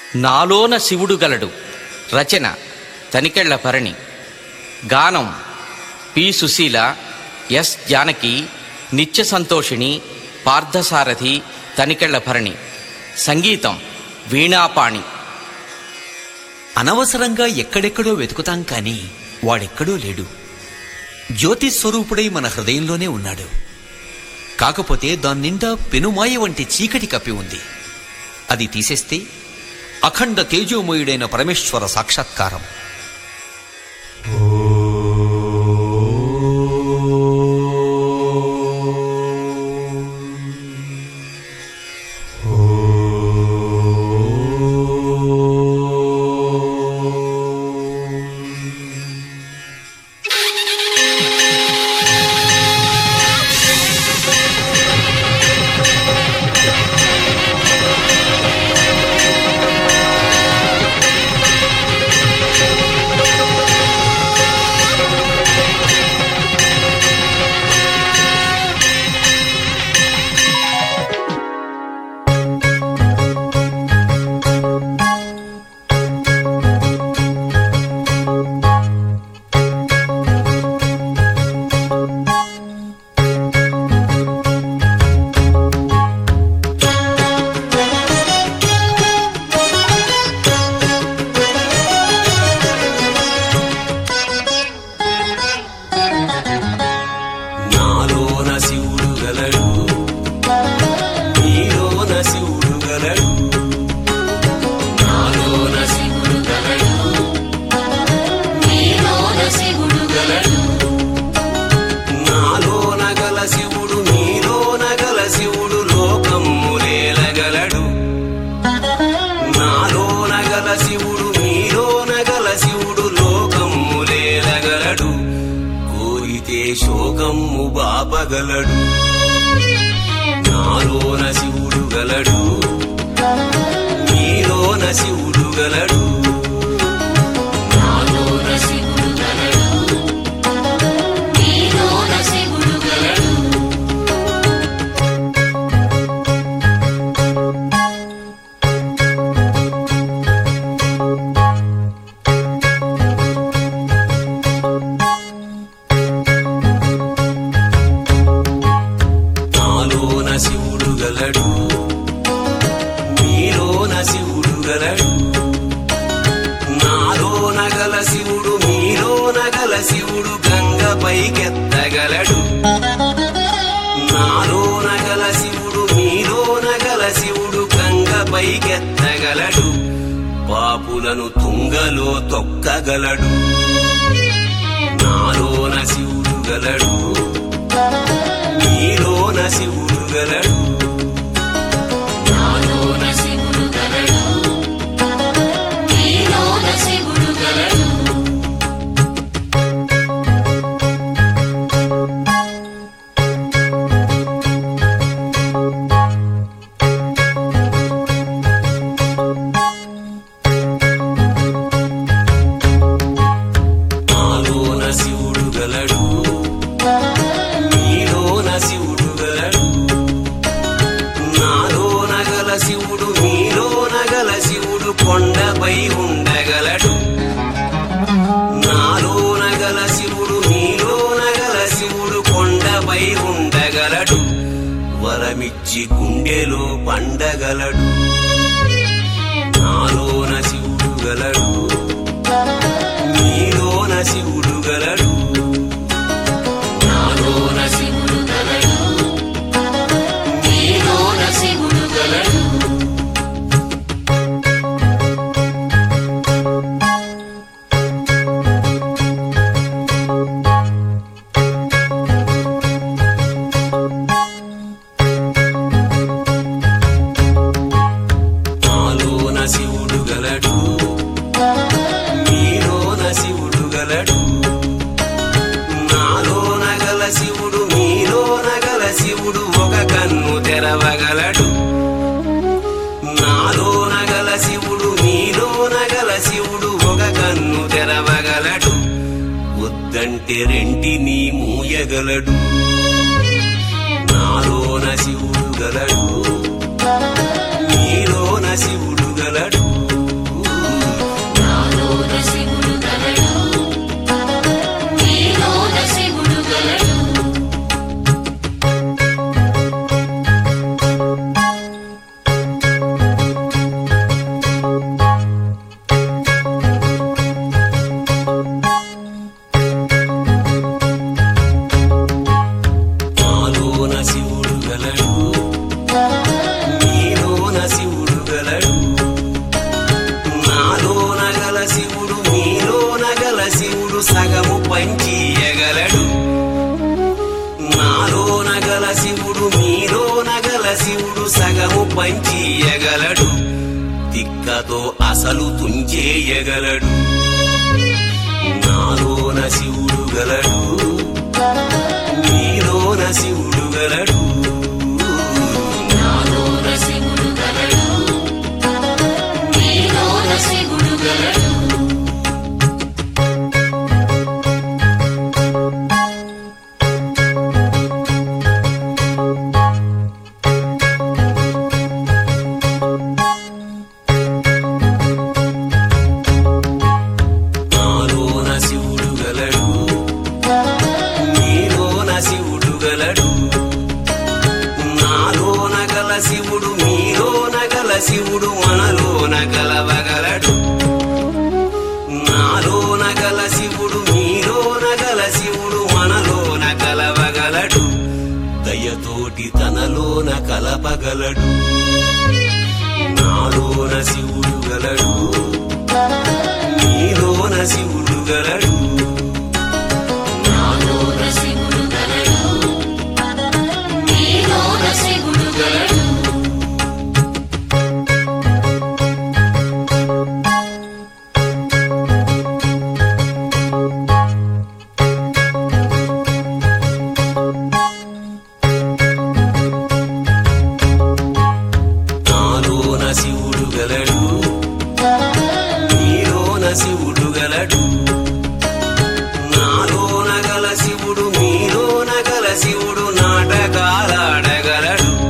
నాలోన శివుడు గలడు రచన తనికెళ్ల భరణి గానం పి సుశీల ఎస్ జానకి నిత్య సంతోషిణి పార్థసారథి తనికెళ్ల భరణి సంగీతం వీణాపాణి అనవసరంగా ఎక్కడెక్కడో వెతుకుతాం కాని వాడెక్కడో లేడు జ్యోతి స్వరూపుడై మన హృదయంలోనే ఉన్నాడు కాకపోతే దాని నిండా పెనుమాయ వంటి చీకటి కప్పి ఉంది అది తీసేస్తే అఖండ తేజోమయుడైన పరమేశ్వర సాక్షాత్కారం నాలోన శివుడు గలడు నీలోన శివుడు గలడు నాలోన శివుడు గలడు నీలోన శివుడు గలడు నాలోన గల శివుడు నీలోన గల శివుడు లోకమ్ములేలగలడు నాలోన గల శివుడు నీలోన గల శివుడు లోకమ్ములేలగలడు కోరితే శోకమ్ము బాపగలడు నాలోన శివుడు గలడు నీలోన శివుడు గలడు నాలోన శివుడు గలడు నీలోన శివుడు గలడు నాలోన శివుడు గలడు నీలోన శివుడు గలడు నాలోన గల శివుడు నీలోన గల శివుడు గంగ పైకెత్తగలడు నాలోన గల శివుడు నీలోన గల శివుడు గంగ పైకెత్తగలడు పాపులను తుంగలో తొక్కగలడు నాలోన శివుడు గలడు నీలోన శివుడు గలడు నాలోన శివుడు గలడు నీలోన శివుడు గలడు నాలోన శివుడు గలడు నీలోన శివుడు గలడు నాలోన గల శివుడు నీలోన గల శివుడు కొండపై ఉండగలడు నాలోన గల శివుడు నీలోన గల శివుడు కొండపై ఉండగలడు వరమిచ్చి గుండెలో పండగలడు నాలోన శివుడు గలడు నీలోన శివుడు గలడు నాలోన శివుడు గలడు నీలోన శివుడు గలడు నాలోన శివుడు గలడు నీలోన శివుడు గలడు నాలోన గల శివుడు నీలోన గల శివుడు ఒక కన్ను తెరవగలడు నాలోన గల శివుడు నీలోన గల శివుడు ఒక కన్ను తెరవగలడు వద్దంటే రెంటిని మూయగలడు నాలోన శివుడు గలడు నీలోన శివుడు గలడు వంచియగలడు తిక్కతో అసలు తుంచేయగలడు నాలోన శివుడు గలడు నీలోన శివుడు గలడు నాలోన శివుడు గలడు నీలోన శివుడు గలడు నాలోన శివుడు గలడు నీలోన శివుడు గలడు నాలోన గల శివుడు మీలోన గల శివుడు మనలోన కలవగలడు నాలోన గల శివుడు మీలోన గల శివుడు మనలోన కలవగలడు దయతోటి తనలోన కలపగలడు నాలోన శివుడు గలడు నీలోన శివుడు గలడు నాలోన శివుడు గలడు నీలోన శివుడు గలడు నాలోన శివుడు గలడు నీలోన శివుడు గలడు నాలోన గల శివుడు మీలోన గల శివుడు నాటకాలాడగలడు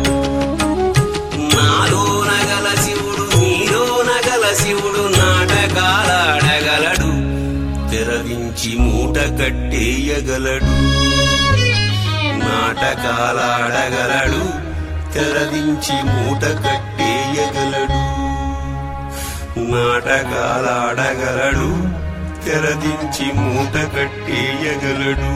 నాలోన గల శివుడు మీలోన గల శివుడు నాటకాలాడగలడు తెరవించి మూట కట్టేయగలడు నాటకాలాడగలడు తెరదించి మూట కట్టేయగలడు నాటకాలాడగలడు తెరదించి మూట కట్టేయగలడు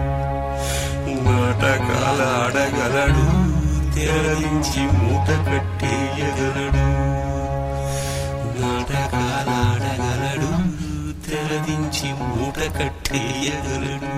నాటకాలాడగలడు తెరదించి మూట కట్టేయగలడు నాటకాలాడగలడు తెరదించి మూట కట్టేయగలడు